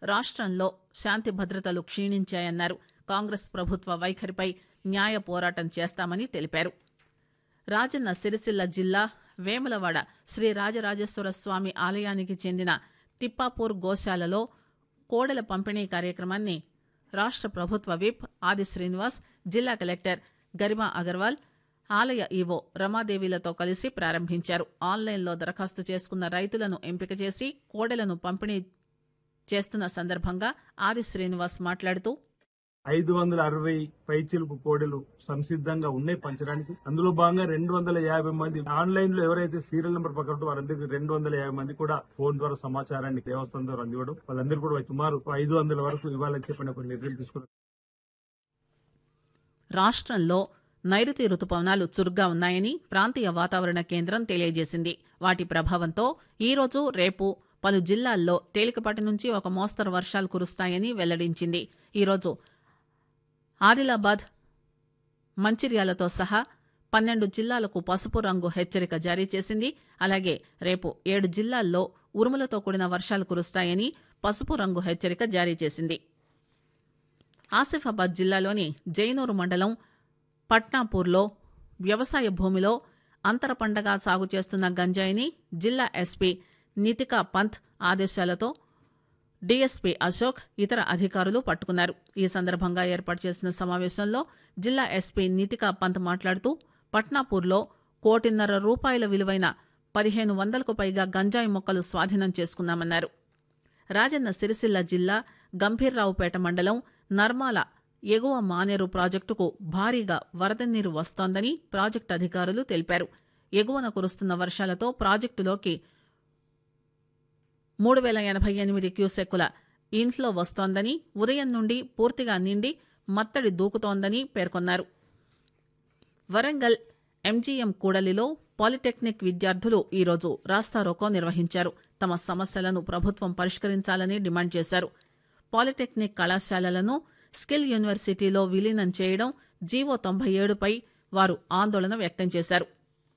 రాష్టంలో శాంతి భద్రతలు క్షీణించాయన్నారు కాంగ్రెస్ ప్రభుత్వ వైఖరిపై న్యాయ పోరాటం చేస్తామని తెలిపారు రాజన్న సిరిసిల్ల జిల్లా వేములవాడ శ్రీ రాజరాజేశ్వర స్వామి ఆలయానికి చెందిన తిప్పాపూర్ గోశాలలో కోడెల పంపిణీ కార్యక్రమాన్ని రాష్ట ప్రభుత్వ విప్ ఆది శ్రీనివాస్ జిల్లా కలెక్టర్ గరిమా అగర్వాల్ ఆలయ ఈవో రమాదేవిలతో కలిసి ప్రారంభించారు ఆన్లైన్లో దరఖాస్తు చేసుకున్న రైతులను ఎంపిక చేసి కోడెలను పంపిణీ చేస్తున్న సందర్భంగా ఆది శ్రీనివాస్ మాట్లాడుతూ ఐదు వందల అరవై పైచిలుకు కోడెలు సంసిద్ధంగా ఉన్నాయి పంచడానికి అందులో భాగంగా రెండు వందల యాభై మంది ఆన్లైన్ లో ఎవరైతే సీరియల్ నెంబర్ పక్కన ఉంటే వారందరికీ రెండు వందల యాభై మంది కూడా ఫోన్ ద్వారా సమాచారాన్ని దేవస్థానం ద్వారా అందివ్వడం వాళ్ళందరూ కూడా సుమారు ఐదు వందల వరకు ఇవ్వాలని చెప్పిన కొన్ని నిర్ణయం తీసుకున్నారు రాష్ట్రంలో నైరుతి రుతుపవనాలు చురుగ్గా ఉన్నాయని ప్రాంతీయ వాతావరణ కేంద్రం తెలియజేసింది వాటి ప్రభావంతో ఈరోజు రేపు పలు జిల్లాల్లో తేలికపాటి నుంచి ఒక మోస్తరు వర్షాలు కురుస్తాయని వెల్లడించింది ఈరోజు ఆదిలాబాద్ మంచిర్యాలతో సహా పన్నెండు జిల్లాలకు పసుపు రంగు హెచ్చరిక జారీ చేసింది అలాగే రేపు ఏడు జిల్లాల్లో ఉరుములతో కూడిన వర్షాలు కురుస్తాయని పసుపు రంగు హెచ్చరిక జారీ చేసింది ఆసిఫాబాద్ జిల్లాలోని జైనూరు మండలం పట్నాపూర్లో వ్యవసాయ భూమిలో అంతర పంటగా సాగు చేస్తున్న గంజాయిని జిల్లా ఎస్పీ నితికా పంత్ ఆదేశాలతో డీఎస్పీ అశోక్ ఇతర అధికారులు పట్టుకున్నారు ఈ సందర్భంగా ఏర్పాటు చేసిన సమావేశంలో జిల్లా ఎస్పీ నితికా పంత్ మాట్లాడుతూ పట్నాపూర్లో కోటిన్నర రూపాయల విలువైన పదిహేను వందలకు పైగా గంజాయి మొక్కలు స్వాధీనం చేసుకున్నామన్నారు రాజన్న సిరిసిల్ల జిల్లా గంభీర్రావుపేట మండలం నర్మాల ఎగువ మానేరు ప్రాజెక్టుకు భారీగా వరద నీరు వస్తోందని ప్రాజెక్టు అధికారులు తెలిపారు ఎగువన కురుస్తున్న వర్షాలతో ప్రాజెక్టులోకి మూడు వేల ఎనభై ఎనిమిది క్యూసెక్కుల ఇన్ఫ్లో వస్తోందని ఉదయం నుండి పూర్తిగా నిండి మత్తడి దూకుతోందని పేర్కొన్నారు వరంగల్ ఎంజీఎం కూడలిలో పాలిటెక్నిక్ విద్యార్థులు ఈరోజు రాస్తారోకో నిర్వహించారు తమ సమస్యలను ప్రభుత్వం పరిష్కరించాలని డిమాండ్ చేశారు పాలిటెక్నిక్ కళాశాలలను స్కిల్ యూనివర్సిటీలో విలీనం చేయడం జీవో తొంభై ఏడుపై వారు ఆందోళన వ్యక్తం చేశారు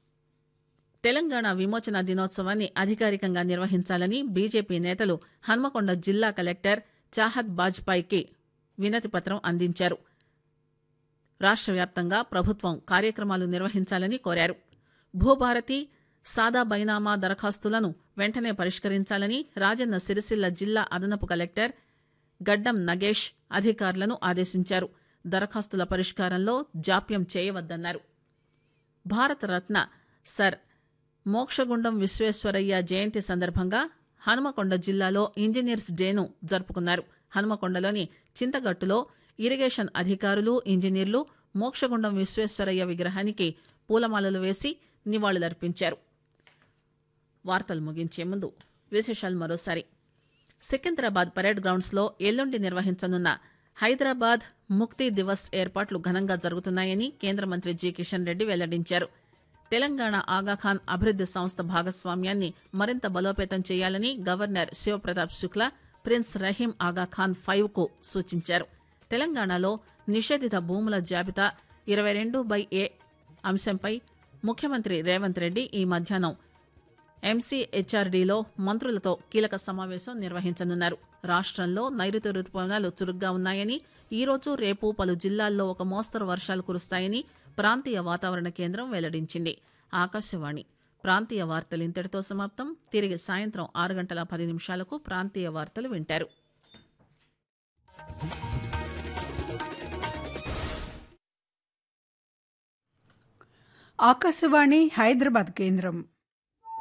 తెలంగాణ విమోచన దినోత్సవాన్ని అధికారికంగా నిర్వహించాలని బీజేపీ నేతలు హన్మకొండ జిల్లా కలెక్టర్ చాహద్ బాజ్పాయ్కి వినతి పత్రం అందించారు రాష్ట్ర వ్యాప్తంగా ప్రభుత్వం కార్యక్రమాలు నిర్వహించాలని కోరారు భూభారతి సాదా బైనామా దరఖాస్తులను వెంటనే పరిష్కరించాలని రాజన్న సిరిసిల్ల జిల్లా అదనపు కలెక్టర్ గడ్డం నగేష్ అధికారులను ఆదేశించారు దరఖాస్తుల పరిష్కారంలో జాప్యం చేయవద్దన్నారు భారతరత్న సర్ మోక్షగుండం విశ్వేశ్వరయ్య జయంతి సందర్భంగా హనుమకొండ జిల్లాలో ఇంజనీర్స్ డేను జరుపుకున్నారు హనుమకొండలోని చింతగట్టులో ఇరిగేషన్ అధికారులు ఇంజనీర్లు మోక్షగుండం విశ్వేశ్వరయ్య విగ్రహానికి పూలమాలలు వేసి నివాళులర్పించారు వార్తలు ముగించే ముందు విశేషాలు మరోసారి సికింద్రాబాద్ పరేడ్ గ్రౌండ్స్ లో ఎల్లుండి నిర్వహించనున్న హైదరాబాద్ ముక్తి దివస్ ఏర్పాట్లు ఘనంగా జరుగుతున్నాయని కేంద్ర మంత్రి జి కిషన్ రెడ్డి వెల్లడించారు తెలంగాణ ఆగాఖాన్ అభివృద్ది సంస్థ భాగస్వామ్యాన్ని మరింత బలోపేతం చేయాలని governor Shiv Pratap Shukla prince Rahim Aga Khan five కు సూచించారు తెలంగాణలో నిషేధిత భూముల జాబితా ఇరవై రెండు బై ఏ అంశంపై ముఖ్యమంత్రి రేవంత్ రెడ్డి ఈ మధ్యాహ్నం ఎంసీహెచ్ఆర్డీలో మంత్రులతో కీలక సమావేశం నిర్వహించనున్నారు రాష్ట్రంలో నైరుతి రుతుపవనాలు చురుగ్గా ఉన్నాయని ఈరోజు రేపు పలు జిల్లాల్లో ఒక మోస్తరు వర్షాలు కురుస్తాయని ప్రాంతీయ వాతావరణ కేంద్రం వెల్లడించింది ఆకాశవాణి ప్రాంతీయ వార్తలు ఇంతటితో సమాప్తం తిరిగి సాయంత్రం ఆరు గంటల పది నిమిషాలకు ప్రాంతీయ వార్తలు వింటారు ఆకాశవాణి హైదరాబాద్ కేంద్రం